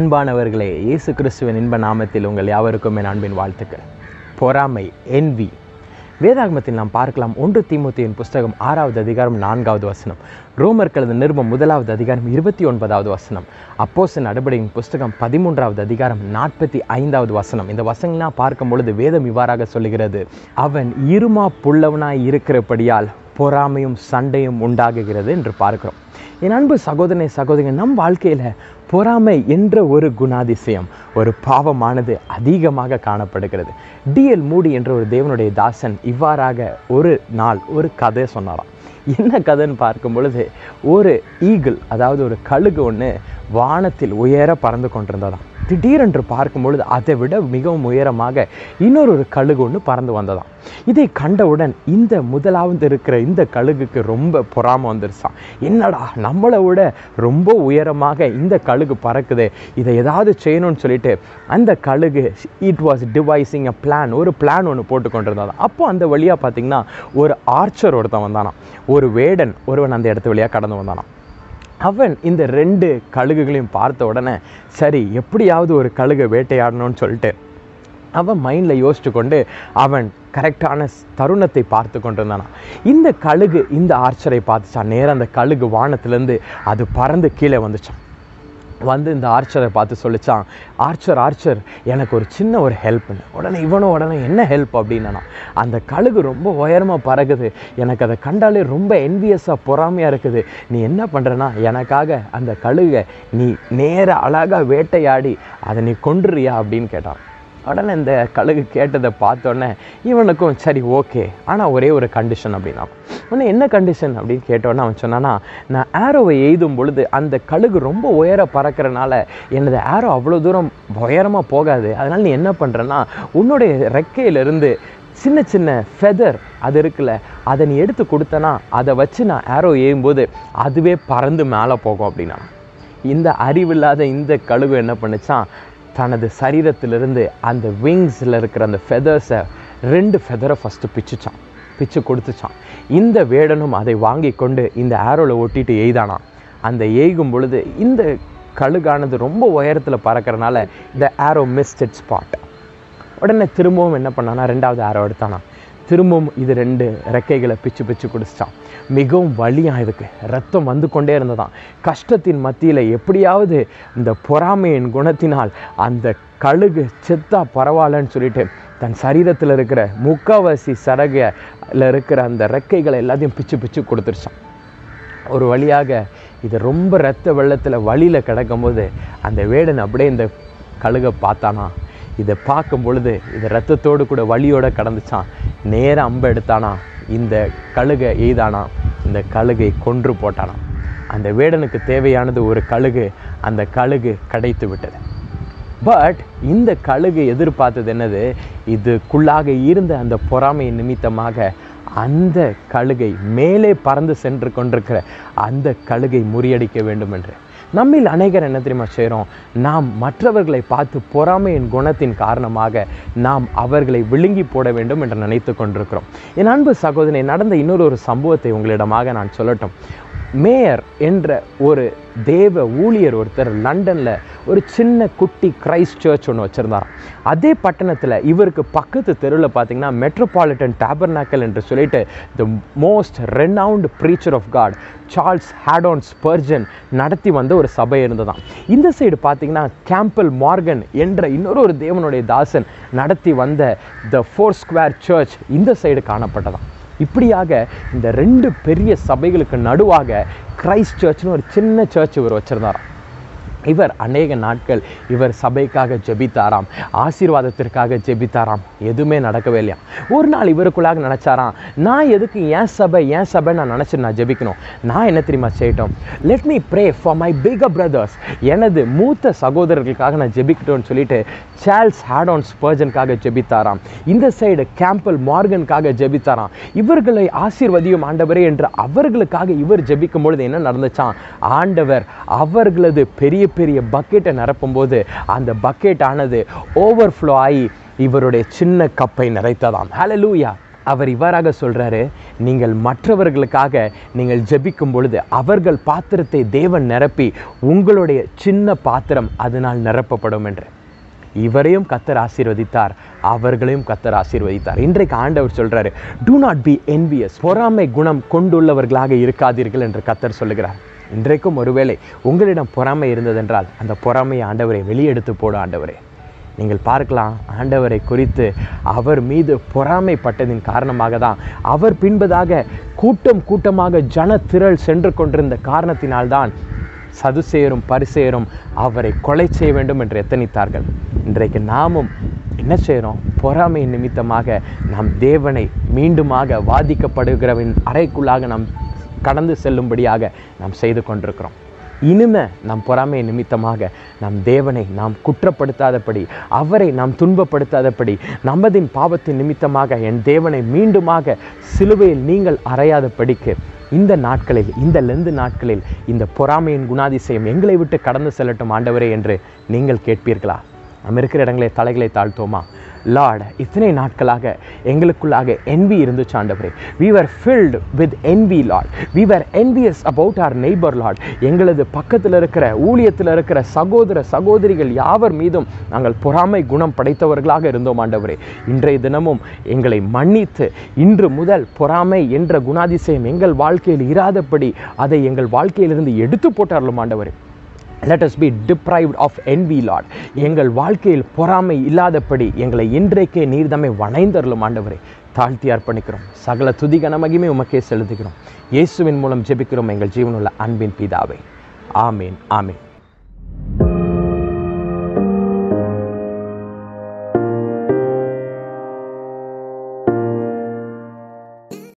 அன்பானவர்களே இயேசு கிறிஸ்துவின் இன்ப நாமத்தில் உங்கள் யாவருக்கும் என் அன்பின் வாழ்த்துக்கள் பொறாமை envy வேதாகமத்தில் நாம் பார்க்கலாம் ஒன்று தீமோத்தேயின் புஸ்தகம் ஆறாவது அதிகாரம் நான்காவது வசனம் ரோமர் கழுத நிருபம் முதலாவது அதிகாரம் இருபத்தி ஒன்பதாவது வசனம் அப்போஸ்தலர் நடபடியின் புஸ்தகம் பதிமூன்றாவது அதிகாரம் நாற்பத்தி ஐந்தாவது வசனம் இந்த வசனங்கள்லாம் பார்க்கும் பொழுது வேதம் இவ்வாறாக சொல்லுகிறது அவன் இருமா புள்ளவனாய் இருக்கிறபடியால் பொறாமையும் சண்டையும் உண்டாகுகிறது என்று பார்க்கிறோம் என் அன்பு சகோதரனை சகோதரி நம் வாழ்க்கையில் பொறாமை என்ற ஒரு குணாதிசயம் ஒரு பாவமானது அதிகமாக காணப்படுகிறது டிஎல் மூடி என்ற ஒரு தேவனுடைய தாசன் இவ்வாறாக ஒரு நாள் ஒரு கதை சொன்னாராம் என்ன கதைன்னு பார்க்கும் பொழுது ஒரு ஈகிள் அதாவது ஒரு கழுகு ஒன்று வானத்தில் உயர பறந்து கொண்டிருந்ததாம் திடீரென்று பார்க்கும் பொழுது அதை விட மிகவும் உயரமாக இன்னொரு ஒரு கழுகு ஒன்று பறந்து வந்ததாம் இதை கண்டவுடன் இந்த முதலாவது இருக்கிற இந்த கழுகுக்கு ரொம்ப பொறாமை வந்துருச்சான் என்னடா நம்மளை விட ரொம்ப உயரமாக இந்த கழுகு பறக்குது இதை ஏதாவது செய்யணும்னு சொல்லிட்டு அந்த கழுகு it was devising a plan ஒரு பிளான் ஒன்று போட்டு கொண்டிருந்ததாம் அப்போ அந்த வழியாக பார்த்தீங்கன்னா ஒரு ஆர்ச்சர் ஒருத்தன் வந்தானாம் ஒரு வேடன் ஒருவன் அந்த இடத்து வழியாக கடந்து வந்தானாம் அவன் இந்த ரெண்டு கழுகுகளையும் பார்த்த உடனே சரி எப்படியாவது ஒரு கழுகை வேட்டையாடணும்னு சொல்லிட்டு அவன் மைண்டில் யோசிச்சு கொண்டு அவன் கரெக்டான ஸ்- தருணத்தை பார்த்து கொண்டிருந்தானா இந்த கழுகு இந்த ஆர்ச்சரை பார்த்துச்சான் நேரா அந்த கழுகு வானத்திலேருந்து அது பறந்து கீழே வந்துச்சான் வந்து இந்த ஆர்ச்சரை பார்த்து சொல்லிச்சான் ஆர்ச்சர் ஆர்ச்சர் எனக்கு ஒரு சின்ன ஒரு ஹெல்ப்னு உடனே இவனும் உடனே என்ன ஹெல்ப் அப்படின்னா அந்த கழுகு ரொம்ப உயரமாக பறகுது எனக்கு அதை கண்டாலே ரொம்ப என்வியஸாக பொறாமையாக இருக்குது நீ என்ன பண்ணுறனா எனக்காக அந்த கழுகை நீ நேர அழகாக வேட்டையாடி அதை நீ கொன்றுறியா அப்படின்னு கேட்டான் உடனே இந்த கழுகு கேட்டதை பார்த்தோன்னே இவனுக்கும் சரி ஓகே ஆனால் ஒரே ஒரு கண்டிஷன் அப்படின்னா உடனே என்ன கண்டிஷன் அப்படின்னு கேட்டோன்னே அவன் சொன்னானா நான் ஆரோவை எய்தும் பொழுது அந்த கழுகு ரொம்ப உயர பறக்கிறனால எனது ஆரோ அவ்வளோ தூரம் உயரமாக போகாது அதனால் நீ என்ன பண்ணுறன்னா உன்னுடைய ரெக்கையிலிருந்து சின்ன சின்ன ஃபெதர் அது இருக்குல்ல அதை நீ எடுத்து கொடுத்தனா அதை வச்சு நான் ஆரோ எய்யும்போது அதுவே பறந்து மேலே போகும் அப்படின்னா இந்த அறிவில்லாத இந்த கழுகு என்ன பண்ணுச்சான் தனது சரீரத்திலிருந்து அந்த விங்ஸில் இருக்கிற அந்த ஃபெதர்ஸை ரெண்டு ஃபெதரை ஃபஸ்ட்டு பிச்சுச்சான் பிச்சு கொடுத்துச்சான் இந்த வேடனும் அதை வாங்கி கொண்டு இந்த ஆரோவில் ஒட்டிட்டு எய்தானான் அந்த எய்கும் பொழுது இந்த கழுகானது ரொம்ப உயரத்தில் பறக்கறனால இந்த ஆரோ மிஸ்ட் இட் ஸ்பாட் உடனே திரும்பவும் என்ன பண்ணானா ரெண்டாவது ஆரோ எடுத்தானா திரும்பவும் இது ரெண்டு ரெக்கைகளை பிச்சு பிச்சு குடிச்சிட்டான் மிகவும் வலியாக இதுக்கு ரத்தம் வந்து கொண்டே இருந்ததாம் கஷ்டத்தின் மத்தியில் எப்படியாவது இந்த பொறாமையின் குணத்தினால் அந்த கழுகு செத்தா பரவாயில்லன்னு சொல்லிட்டு தன் சரீரத்தில் இருக்கிற முக்காவாசி சரகையில் இருக்கிற அந்த ரெக்கைகளை எல்லாத்தையும் பிச்சு பிச்சு கொடுத்துருச்சான் ஒரு வழியாக இது ரொம்ப ரத்த வெள்ளத்தில் வழியில் கிடக்கும்போது அந்த வேடன் அப்படியே இந்த கழுகை பார்த்தானா இதை பார்க்கும் பொழுது இது ரத்தத்தோடு கூட வலியோட கடந்துச்சான் நேரா அம்பை எடுத்தானா இந்த கழுகை எய்தானா இந்த கழுகை கொன்று போட்டானா அந்த வேடனுக்கு தேவையானது ஒரு கழுகு அந்த கழுகு கிடைத்து விட்டது பட் இந்த கழுகு எதிர்பார்த்தது என்னது இதுக்குள்ளாக இருந்த அந்த பொறாமை நிமித்தமாக அந்த கழுகை மேலே பறந்து சென்று கொண்டிருக்கிற அந்த கழுகை முறியடிக்க வேண்டும் என்று நம்மில் அநேகர் என்ன தெரியுமா செய்கிறோம் நாம் மற்றவர்களை பார்த்து பொறாமையின் குணத்தின் காரணமாக நாம் அவர்களை விழுங்கி போட வேண்டும் என்று நினைத்து கொண்டிருக்கிறோம் என் அன்பு சகோதரனை நடந்த இன்னொரு ஒரு சம்பவத்தை உங்களிடமாக நான் சொல்லட்டும் மேயர் என்ற ஒரு தேவ ஊழியர் ஒருத்தர் லண்டனில் ஒரு சின்ன குட்டி கிரைஸ்ட் சர்ச் ஒன்று வச்சுருந்தாராம் அதே பட்டணத்தில் இவருக்கு பக்கத்து தெருவில் பார்த்தீங்கன்னா மெட்ரோபாலிட்டன் டேபர்னாக்கல் என்று சொல்லிட்டு the most renowned preacher of God Charles Haddon Spurgeon நடத்தி வந்த ஒரு சபை இருந்ததாம் இந்த சைடு பார்த்தீங்கன்னா கேம்பல் மார்கன் என்ற இன்னொரு ஒரு தேவனுடைய தாசன் நடத்தி வந்த த ஃபோர் ஸ்கொயர் சர்ச் இந்த சைடு காணப்பட்டதாம் இப்படியாக இந்த ரெண்டு பெரிய சபைகளுக்கு நடுவாக கிரைஸ்ட் சர்ச்னு ஒரு சின்ன சர்ச் இவர் வச்சிருந்தாராம் இவர் அநேக நாட்கள் இவர் சபைக்காக ஜெபித்தாராம் ஆசீர்வாதத்திற்காக ஜெபித்தாராம் எதுவுமே நடக்கவே இல்லையா ஒரு நாள் இவருக்குள்ளாக நினச்சாராம் நான் எதுக்கு ஏன் சபை ஏன் சபை நான் நினச்சி நான் ஜெபிக்கணும் நான் என்ன தெரியுமா செய்யட்டும் let me pray for my bigger brothers எனது மூத்த சகோதரர்களுக்காக நான் ஜெபிக்கட்டும்னு சொல்லிட்டு சார்ல்ஸ் ஹேடான் ஸ்பர்ஜனுக்காக ஜெபித்தாராம் இந்த சைடு கேம்பல் மார்கனுக்காக ஜெபித்தாராம் இவர்களை ஆசீர்வதியும் ஆண்டவரே என்று அவர்களுக்காக இவர் ஜெபிக்கும் பொழுது என்ன நடந்துச்சாம் ஆண்டவர் அவர்களது பெரிய பெரிய பக்கெட்டை நிரப்பும்போது அந்த பக்கெட் ஆனது ஓவர்ஃப்ளோ ஆகி இவருடைய சின்ன கப்பை நிறைத்ததாம் ஹalleluya அவர் இவ்வாறாக சொல்றாரு நீங்கள் மற்றவர்களுக்காக நீங்கள் ஜெபிக்கும் பொழுது அவர்கள் பாத்திரத்தை தேவன் நிரப்பி உங்களுடைய சின்ன பாத்திரம் அதனால் நிரப்பப்படும் என்று இவரையும் கத்தர் ஆசீர்வதித்தார் அவர்களையும் கத்தர் ஆசீர்வதித்தார் இன்றைக்கு ஆண்டவர் சொல்றாரு do நாட் பி envious பொறாமை குணம் கொண்டுள்ளவர்களாக இருக்காதீர்கள் என்று கத்தர் சொல்லுகிறார் இன்றைக்கும் ஒருவேளை உங்களிடம் பொறாமை இருந்ததென்றால் அந்த பொறாமையை ஆண்டவரை வெளியெடுத்து போடும் ஆண்டவரே நீங்கள் பார்க்கலாம் ஆண்டவரை குறித்து அவர் மீது பொறாமைப்பட்டதின் காரணமாக தான் அவர் பின்பதாக கூட்டம் கூட்டமாக ஜன திரள் சென்று கொண்டிருந்த காரணத்தினால்தான் சதுசேயரும் பரிசேயரும் அவரை கொலை செய்ய வேண்டும் என்று எத்தனித்தார்கள் இன்றைக்கு நாமும் என்ன செய்கிறோம் பொறாமை நிமித்தமாக நாம் தேவனை மீண்டுமாக வாதிக்கப்படுகிறவின் அறைக்குள்ளாக நாம் கடந்து செல்லும்படியாக நாம் செய்து கொண்டிருக்கிறோம் இனிமே நம் பொறாமை நிமித்தமாக நம் தேவனை நாம் குற்றப்படுத்தாதபடி அவரை நாம் துன்பப்படுத்தாதபடி நமதின் பாவத்தின் நிமித்தமாக என் தேவனை மீண்டுமாக சிலுவையில் நீங்கள் அறையாதபடிக்கு இந்த நாட்களில் இந்த லெந்து நாட்களில் இந்த பொறாமையின் குணாதிசயம் எங்களை விட்டு கடந்து செல்லட்டும் ஆண்டவரே என்று நீங்கள் கேட்பீர்களா நம்ம இருக்கிற இடங்களை தலைகளை தாழ்த்தோமா லார்ட் இத்தனை நாட்களாக எங்களுக்குள்ளாக envy இருந்துச்சு ஆண்டவரே we were filled with envy Lord we were envious about our neighbor Lord எங்களது பக்கத்தில் இருக்கிற ஊழியத்தில் இருக்கிற சகோதர சகோதரிகள் யாவர் மீதும் நாங்கள் பொறாமை குணம் படைத்தவர்களாக இருந்தோம் ஆண்டவரே இன்றைய தினமும் எங்களை மன்னித்து இன்று முதல் பொறாமை என்ற குணாதிசயம் எங்கள் வாழ்க்கையில் இராதபடி அதை எங்கள் வாழ்க்கையிலிருந்து எடுத்து போட்டார்களும் ஆண்டவரே let us be deprived of envy lord எங்கள் வாழ்க்கையில் பொறாமை இல்லாதபடி எங்களை இன்றைக்கே நீர்தமை வணைந்தருளும் ஆண்டவரே தாழ்த்தி அர்ப்பணிக்கிறோம் சகல துதிகன மகிமை உமக்கே செலுத்துகிறோம் இயேசுவின் மூலம் ஜெபிக்கிறோம் எங்கள் ஜீவனுள்ள அன்பின் பிதாவை ஆமீன் ஆமீன்